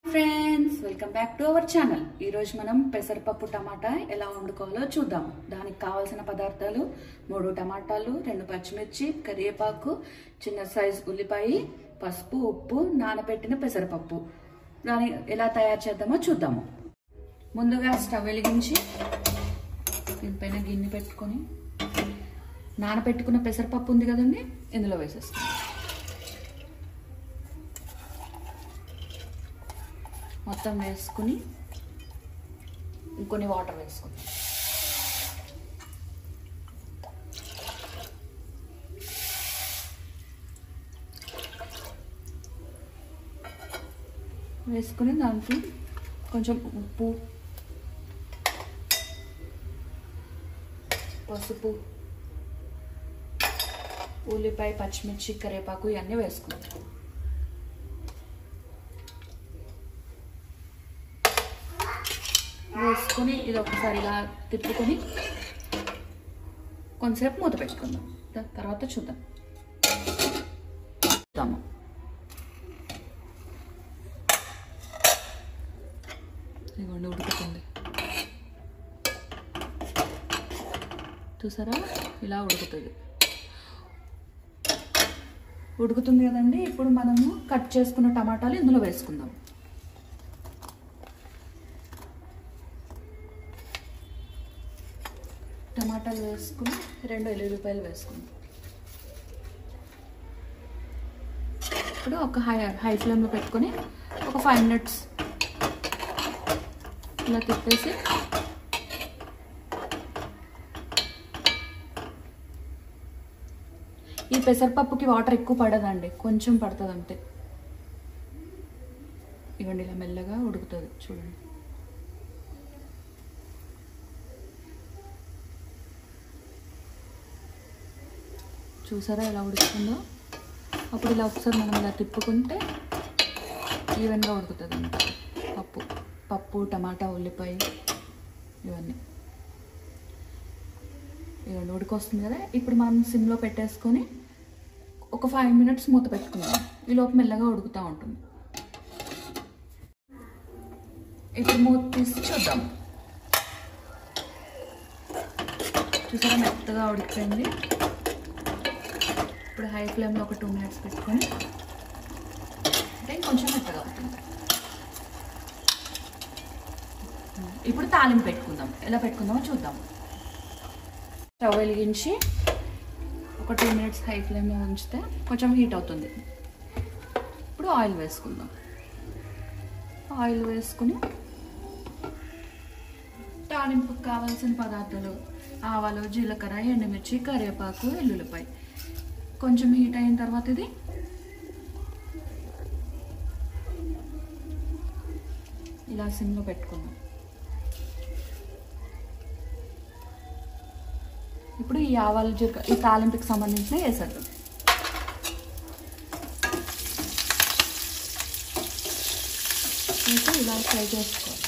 Friends welcome back to our channel ఈ రోజు మనం పెసరపప్పు టమాటా ఎలా వండుకోవాలో చూద్దాము దానికి కావాల్సిన పదార్థాలు మూడు టమాటాలు రెండు పచ్చిమిర్చి కరివేపాకు చిన్న సైజ్ ఉల్లిపాయ పసుపు ఉప్పు నానబెట్టిన పెసరపప్పు దాన్ని ఎలా తయారు చేద్దామో చూద్దాము ముందుగా స్టవ్ వెలిగించి దీనిపైన గిన్నె పెట్టుకొని నానబెట్టుకున్న పెసరపప్పు ఉంది కదండి ఇందులో వేసేస్తాం మొత్తం వేసుకుని ఇంకొన్ని వాటర్ వేసుకుని వేసుకుని దాంట్లో కొంచెం ఉప్పు పసుపు ఉల్లిపాయ పచ్చిమిర్చి కరివేపాకు ఇవన్నీ వేసుకుంటాం వేసుకొని ఇది ఒకసారి ఇలా తిప్పుకొని కొంతసేపు మూత పెట్టుకుందాం దా- తర్వాత చూద్దాం చూద్దాము ఇదిగోండి ఉడుకుతుంది చూసారా ఇలా ఉడుకుతుంది ఉడుకుతుంది కదండి ఇప్పుడు మనము కట్ చేసుకున్న టమాటాలు ఇందులో వేసుకుందాం టమాటాలు వేసుకుని రెండు ఎల్లుల్లిపాయలు వేసుకుందాం ఇప్పుడు ఒక హై హై ఫ్లేమ్లో పెట్టుకొని ఒక ఫైవ్ మినిట్స్ ఇలా తిప్పేసి ఈ పెసరపప్పుకి వాటర్ ఎక్కువ పడదండి కొంచెం పడుతుంది అంతే ఇవ్వండి ఇలా మెల్లగా ఉడుకుతుంది చూడండి చూసారా ఎలా ఉడుకుతుందో అప్పుడు ఇలా ఒకసారి మనం ఇలా తిప్పుకుంటే ఈవెన్గా ఉడుకుతుంది అనమాట పప్పు పప్పు టమాటా ఉల్లిపాయ ఇవన్నీ ఇవన్నీ ఉడికొస్తుంది కదా ఇప్పుడు మనం సిమ్లో పెట్టేసుకొని ఒక ఫైవ్ మినిట్స్ మూత పెట్టుకుందాం ఈ లోపు మెల్లగా ఉడుకుతూ ఉంటుంది ఇప్పుడు మూత తీసి చూద్దాం చూసారా మెత్తగా ఉడికిపోయింది ఇప్పుడు హై ఫ్లేమ్లో ఒక టూ మినిట్స్ పెట్టుకొని అంటే కొంచెం మెత్తగా అవుతుంది ఇప్పుడు తాలింపు పెట్టుకుందాం ఎలా పెట్టుకుందామో చూద్దాం స్టవ్ వెలిగించి ఒక టూ మినిట్స్ హై ఫ్లేమ్లో ఉంచితే కొంచెం హీట్ అవుతుంది ఇప్పుడు ఆయిల్ వేసుకుందాం ఆయిల్ వేసుకుని తాలింపుకి కావాల్సిన పదార్థాలు ఆవాలు జీలకర్ర ఎండుమిర్చి కరివేపాకు ఎల్లుల్లిపాయ కొంచెం హీట్ అయిన తర్వాత ఇది ఇలా సిమ్లో పెట్టుకుందాం ఇప్పుడు ఈ ఆవాలు జీలక ఈ తాలింపుకి సంబంధించిన వేసేద్దాం వేసి ఇలా ఫ్రై చేసుకోవాలి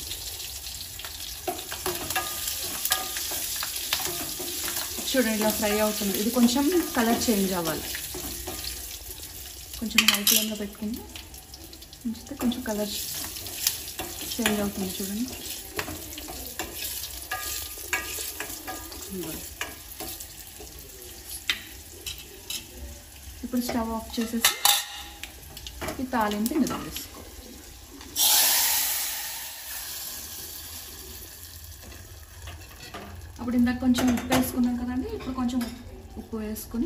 చూడండి ఇలా ఫ్రై అవుతుంది ఇది కొంచెం కలర్ చేంజ్ అవ్వాలి కొంచెం హై ఫ్లేమ్లో పెట్టుకుంటే ఉంచితే కొంచెం కలర్ చేంజ్ అవుతుంది చూడండి ఇదిగోండి. ఇప్పుడు స్టవ్ ఆఫ్ చేసేసి ఈ తాలింపు ఇందులో వేసుకో అప్పుడు ఇందాక కొంచెం ఉప్పు వేసుకున్నాం కదండి ఇప్పుడు కొంచెం ఉప్పు వేసుకుని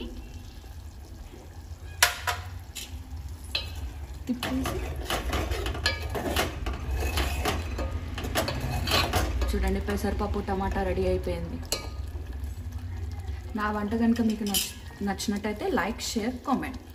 తిప్పేసి చూడండి పెసరపప్పు టమాటా రెడీ అయిపోయింది నా వంట కనుక మీకు నచ్ నచ్చినట్టయితే లైక్ షేర్ కామెంట్